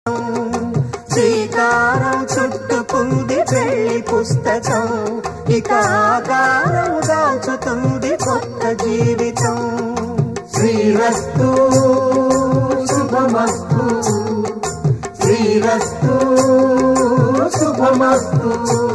శ్రీకారం చుట్టుకుంది పెళ్లి పుస్తకం ఇక ఆకారం దాల్చుతుంది కొత్త జీవితం శ్రీరస్తు శుభమస్తు శ్రీరస్తు శుభమస్తు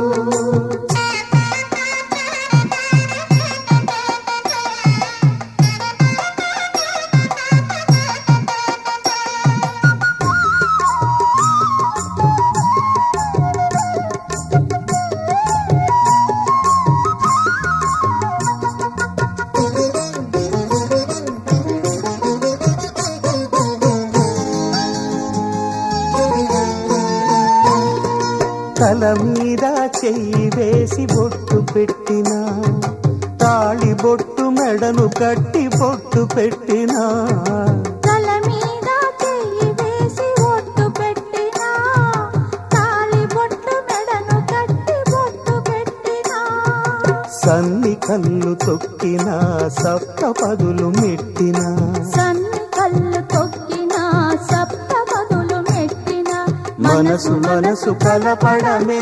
తల మీద చెయ్యి వేసి బొట్టు పెట్టినా తాళి బొట్టు మెడను కట్టి బొట్టు పెట్టినా తల మీద చెయ్యి వేసి ఒట్టు పెట్టినా తాళి బొట్టు మెడను కట్టి బొట్టు పెట్టినా సన్ని కళ్ళు తొక్కినా సప్త పదులు మెట్టినా సన్ని కళ్ళు తొక్కినా సప్త పదులు మెట్టినా మనసు మనసు కలపడమే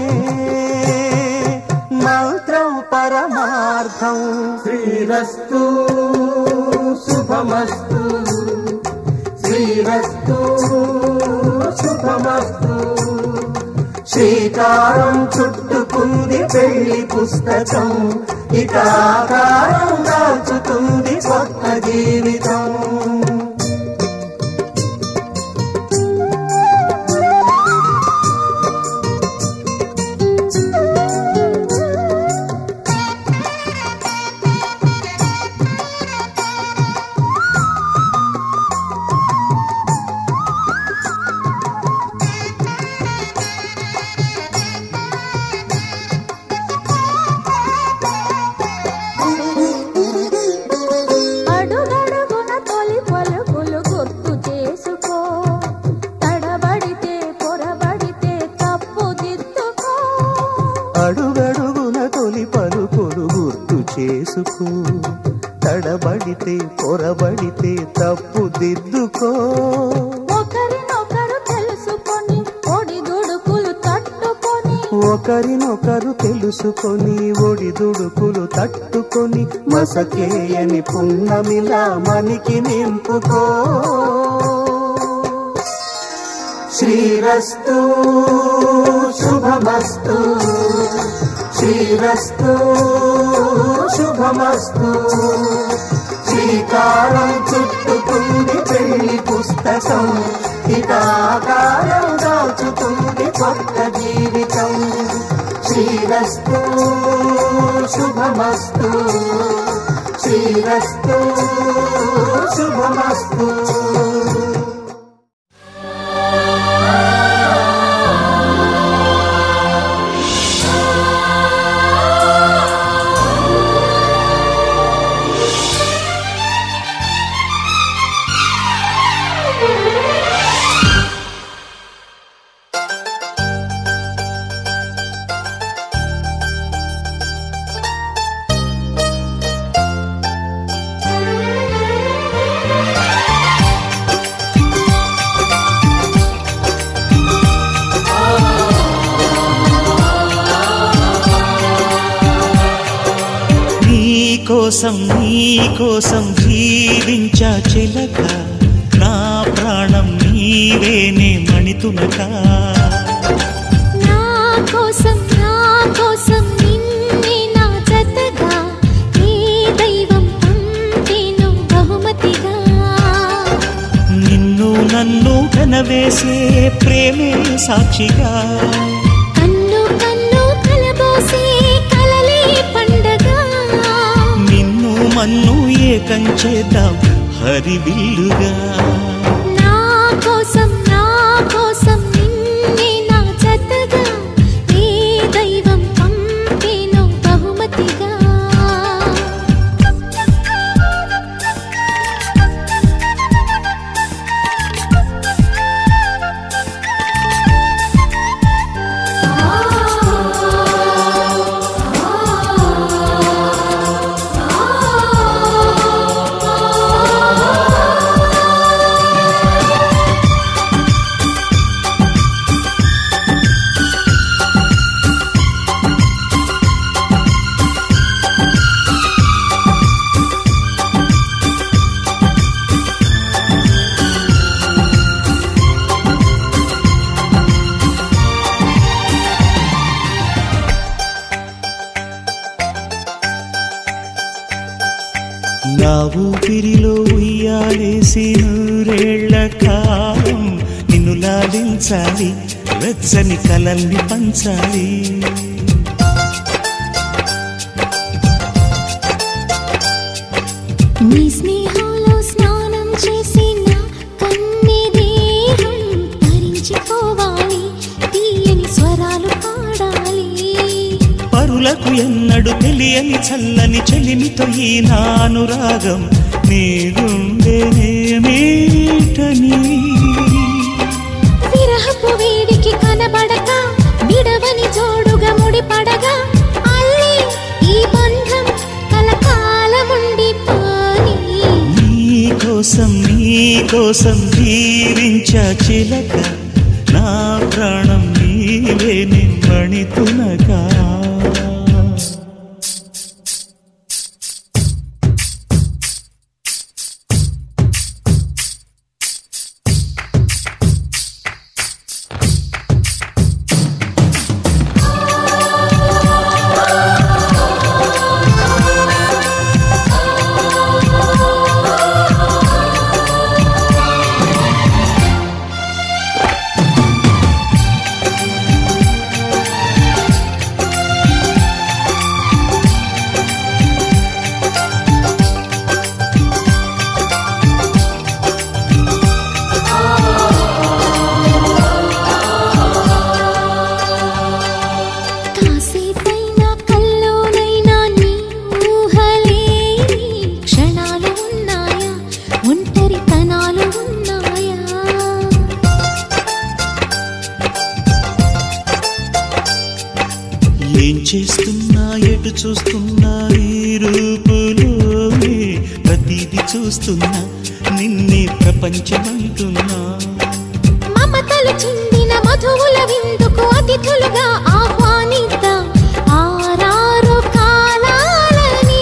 మంత్రం పరమార్థం శ్రీరస్తు శుభమస్తు శ్రీరస్తు శుభమస్తు శ్రీకారం చుట్టుకుంది పెళ్లి పుస్తకం ఇక ఆకారం దాల్చుతుంది కొత్త జీవితం అడుగడుగున తొలి పలుకులు గుర్తు చేసుకో తడబడితే పొరబడితే తప్పు దిద్దుకో అడుగడుగున తొలి పలుకులు గుర్తు చేసుకో తడబడితే పొరబడితే తప్పు దిద్దుకో ఒకరినొకరు తెలుసుకొని ఒడి దుడుకులు తట్టుకొని ఒకరినొకరు తెలుసుకొని ఒడిదుడుకులు తట్టుకొని మసకేయని పున్నమిలా మనికి నింపుకో శ్రీరస్తు శుభమస్తు శ్రీరస్తు శుభమస్తు శ్రీకారం చుట్టుకుంది పెళ్లి పుస్తకం ఇక ఆకారం దాచుతుంది కొత్త జీవితం శ్రీరస్తు శుభమస్తు శ్రీరస్తు శుభమస్తు నీ కోసం నీ కోసం జీవించా చిలక నా ప్రాణం నీవేనే మణితునక నా కోసం నా కోసం నిన్నే నా జతగా నీ దైవం పంపేను బహుమతిగా నిన్ను నన్ను కనవేసే ప్రేమే సాక్షిగా కన్ను కన్ను కలబోసే కలలే పండగ నిన్ను మన్ను ఏకం చేద్దాం హరివిల్లుగా నా కోసం నా కోసం నిన్నే నా జతగా నీ దైవం పంపేను బహుమతిగా ఊపిరిలో ఉయ్యాలేసి నూరేళ్ల కాలం నిన్ను లాలించాలి వెచ్చని కలల్ని పంచాలి నీ స్నేహంలో స్నానం చేసిన కన్ని దేహం తరించిపోవాలి తీయని స్వరాలు పాడాలి పరులకు ఎన్నడు తెలియని చల్లని చెలిమితో ఈ నానురాగం నీ గుండెనేమీటని విరహపు వేడికి కనబడక విడవని జోడుగా ముడిపడగా అల్లి ఈ బంధం కలకాలముండిపోని నీ కోసం నీ కోసం జీవించ చిలక నా ప్రాణం నీవే నిమ్మణితునగా కాసేపైనా కల్లోనైనా నీ ఊహలేని క్షణాలు ఉన్నాయా ఒంటరితనాలు ఉన్నాయా ఏం చేస్తున్నా ఎటు చూస్తున్నా ఈ రూపులోనే ప్రతిదీ చూస్తున్నా నిన్నే ప్రపంచమంటున్నా మమతలు చిందిన మధువుల విందుకు అతిథులుగా ఆహ్వానిద్దాం ఆరారు కాలాలని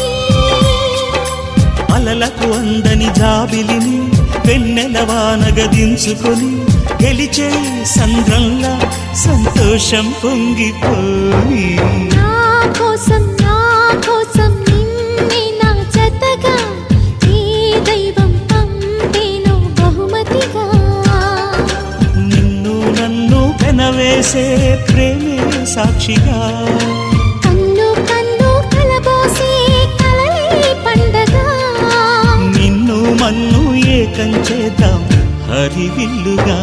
అలలకు అందని జాబిలిని వెన్నెల వానగదించుకొని గెలిచే సంద్రంలా సంతోషం పొంగిపోయి నా కోసం నా కోసం నిన్నే నా జతగా ఏ దైవం పంపేను బహుమతిగా నిన్ను నన్ను పెనవేసే ప్రేమే సాక్షిగా కన్ను కన్ను కలబోసే కలలే పండగ నిన్ను మన్ను ఏకం చేద్దాం హరివిల్లుగా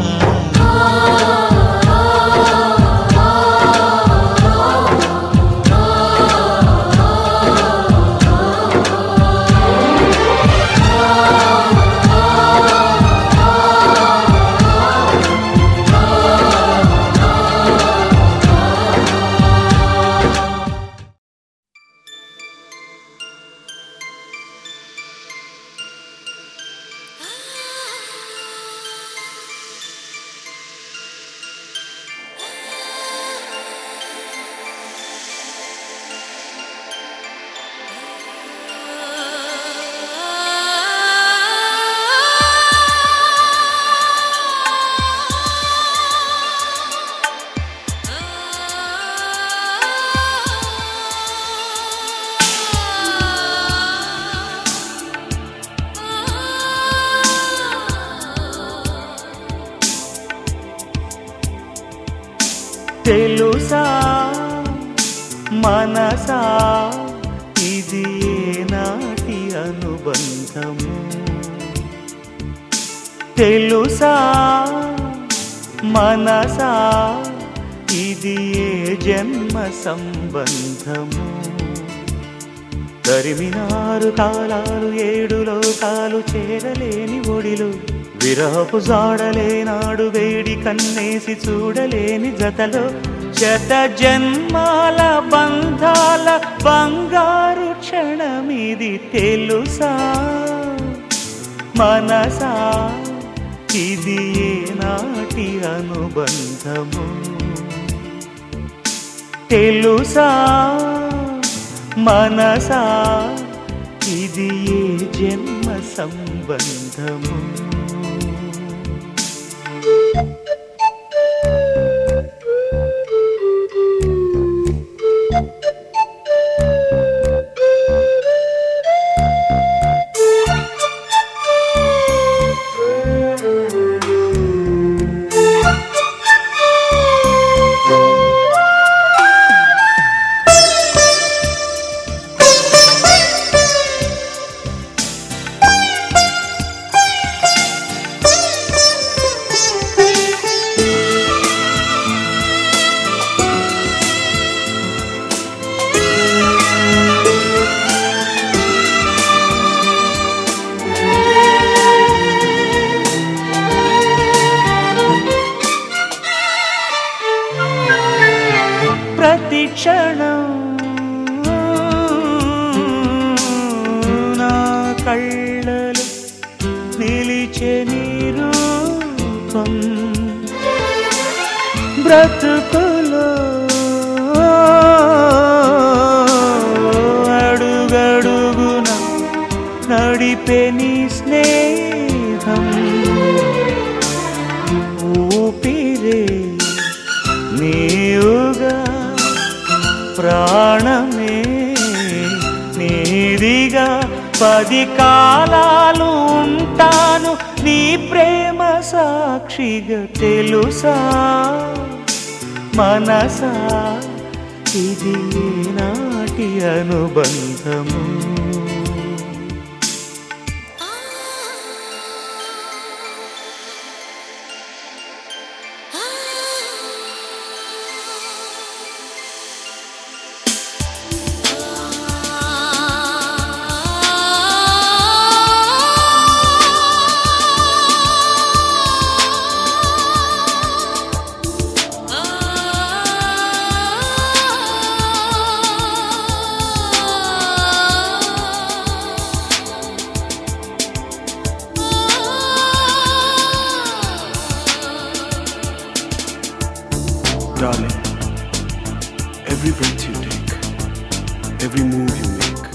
తెలుసా మనసా ఇది నాటి అనుబంధము తెలుసా మనసా ఇది ఏ జన్మ సంబంధము తరిమినారు కాలాలు ఏడు లోకాలు చేరలేని ఒడిలు విరహపు జాడలేనాడు వేడి కన్నేసి చూడలేని జతలో శత జన్మాల బంధాల బంగారు క్షణమిది తెలుసా మనసా ఇది ఏ నాటి అనుబంధము తెలుసా మనసా ఇది ఏ జన్మ సంబంధము క్షణం నా కళ్ళలు నిలిచే నీ రూపం బ్రతుకులో అడుగడుగున నడిపే నీ స్నేహం ఊపిరే నీవుగా ప్రాణమే నీదిగా పది కాలాలు ఉంటాను నీ ప్రేమ సాక్షిగా తెలుసా మనసా ఇది నాటి అనుబంధము Darling, every breath you take, every move you make,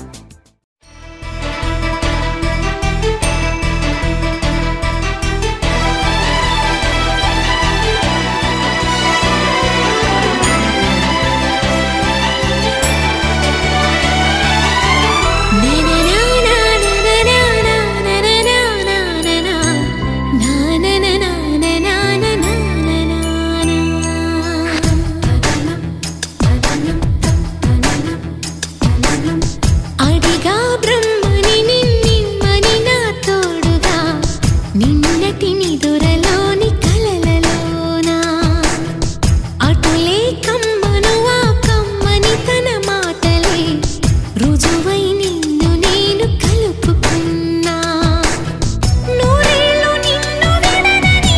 అడిగా బ్రహ్మని నిన్నిమ్మని నా తోడుగా నిన్నటి నిదురలోని కలలలోనా అటులే కమ్మను ఆ కమ్మని తన మాటలే రుజువై నిన్ను నేను కలుపుకున్నా నూరేళ్ళు నిన్ను విడనని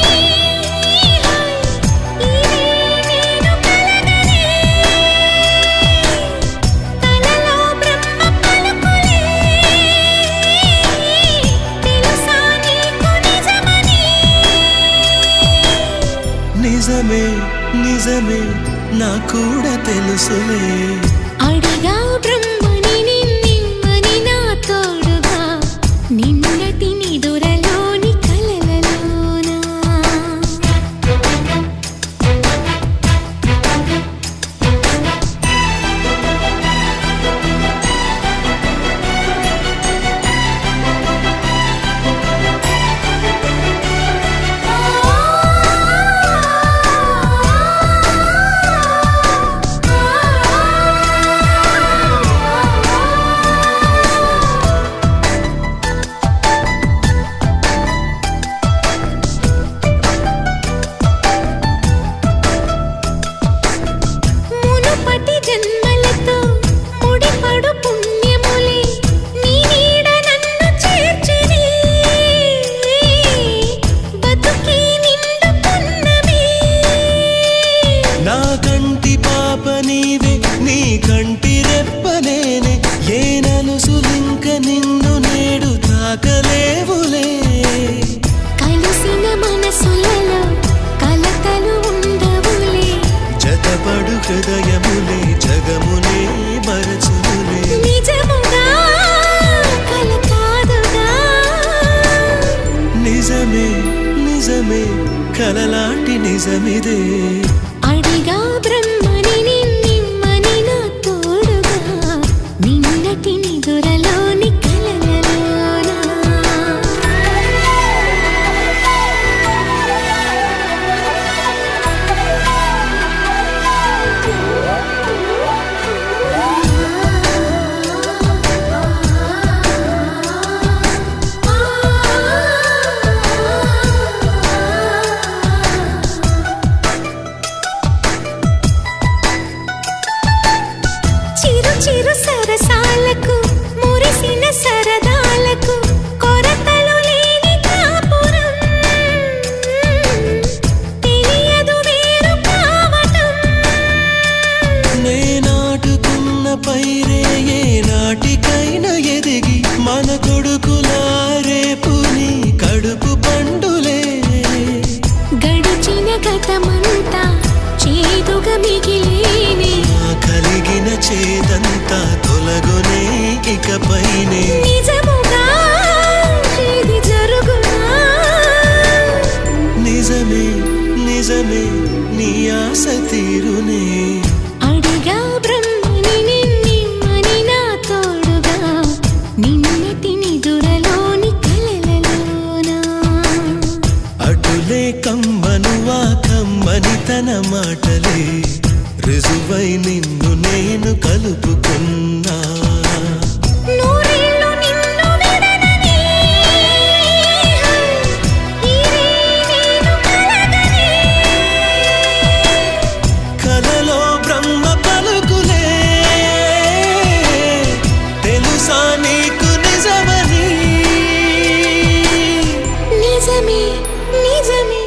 ఇదే నేను కలగనే తలలో బ్రహ్మ పలుకులే తెలుసా నీకు నిజమని నిజమే నిజమే నా కూడా తెలుసులే అడిగా బ్రహ్మని నిన్నిమ్మని నా తోడుగా నిన్నటి నిదురలోని కలలలోనా మునుపటి జన్మలతో ముడిపడు పుణ్యములే నీ నీడ నన్ను చేర్చిని బతుకి నిండు పున్నమే నా కంటి పాప నీవే నీ కంటి రెప్ప నేనే ఏ నలుసులింక నిన్ను నేడు తాకలేవులే కలిసిన మనసులలో కలతలు ఉండవులే జతపడు హృదయములే జగమునే బరచునులే నిజముగా కల కాదుగా నిజమే నిజమే కలలాంటి నిజమిదే అడిగా బ్రహ్మని నిన్నిమ్మని నా తోడుగా నిన్నటి నిదురలోని కలలలోనా ఇకపైనే నిజముగా ఇది జరుగునా నిజమే నిజమే నీ ఆశ తీరునే అడిగా బ్రహ్మని నిన్నిమ్మని నా తోడుగా నిన్నటి నిదురలోని కలలలోనా అటులే కమ్మను ఆ కమ్మని తన మాటలే రుజువై నిన్ను నేను కలుపుకున్నా నూరేళ్ళు నిన్ను విడనని ఇదే నేను కలగని కలలో బ్రహ్మ పలుకులే తెలుసా నీకు నిజమని నిజమే నిజమే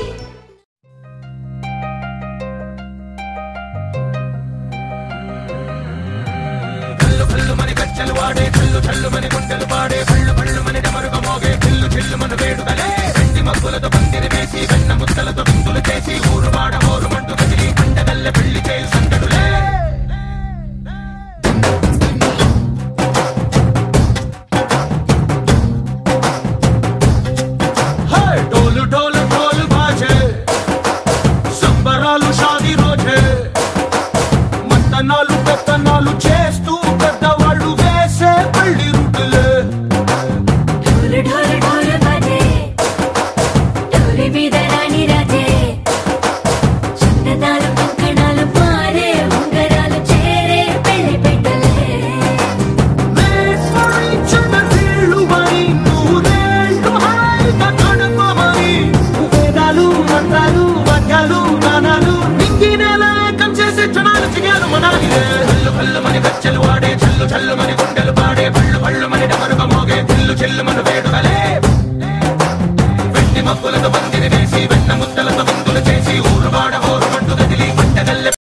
హే డోలు డోలు డోలు బాజే సంబరాలు షాది రోజే మత్తనాలు పెత్తనాలు చేస్తూ పెద్దవాళ్ళు వేసే పళ్ళి రుట్టులే ढोल ढोल ढोल बाजे ढोली మీద రాణి రాజే చిన్నదాలు కంకణాలు మారే ఉంగరాలు చేరే పెళ్లి పెట్టలే చిన్న వీళ్ళు మరి నూరేళ్ళు హాయిగా గడపమని వేదాలు మంత్రాలు వాక్యాలు గానాలు నింగి నేల ఏకం చేసే క్షణాలు చిగాలు మనాలి హల్లు హల్లు మని గచ్చలు వాడే చల్లు చల్లు మని గుండెలు పాడే పళ్ళు పళ్ళు మని డమరుగ మోగే చిల్లు చిల్లు మన వేడుకలే వెండి మబ్బులతో పందిరి వేసి